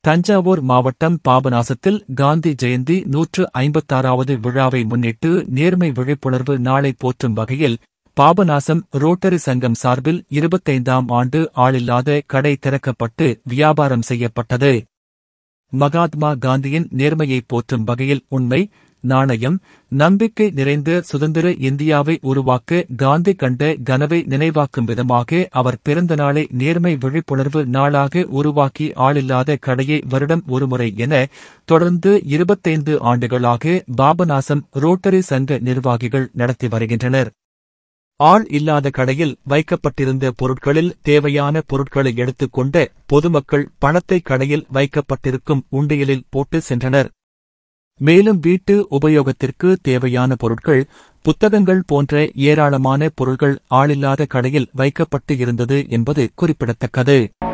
தஞ்சாவூர் மாவட்டம் பாபநாசத்தில் காந்தி ஜெயந்தி நூற்று ஐம்பத்தாறாவது விழாவை முன்னிட்டு நேர்மை விழிப்புணர்வு நாளை போற்றும் வகையில் பாபநாசம் ரோட்டரி சங்கம் சார்பில் இருபத்தைந்தாம் ஆண்டு ஆளில்லாத கடை திறக்கப்பட்டு வியாபாரம் செய்யப்பட்டது மகாத்மா காந்தியின் நேர்மையை போற்றும் வகையில் உண்மை நாணயம் நம்பிக்கை நிறைந்த சுதந்திர இந்தியாவை உருவாக்க காந்தி கண்ட கனவை நினைவாக்கும் விதமாக அவர் பிறந்த நாளை நேர்மை விழிப்புணர்வு நாளாக உருவாக்கி ஆளில்லாத கடையை வருடம் ஒருமுறை என தொடர்ந்து இருபத்தைந்து ஆண்டுகளாக பாபநாசம் ரோட்டரி சங்க நிர்வாகிகள் நடத்தி வருகின்றனர் ஆள் இல்லாத கடையில் வைக்கப்பட்டிருந்த பொருட்களில் தேவையான பொருட்களை எடுத்துக்கொண்ட பொதுமக்கள் பணத்தை கடையில் வைக்கப்பட்டிருக்கும் உண்டியலில் போட்டு சென்றனர் மேலும் வீட்டு உபயோகத்திற்கு தேவையான பொருட்கள் புத்தகங்கள் போன்ற ஏராளமான பொருட்கள் ஆளில்லாத கடையில் வைக்கப்பட்டு இருந்தது என்பது குறிப்பிடத்தக்கது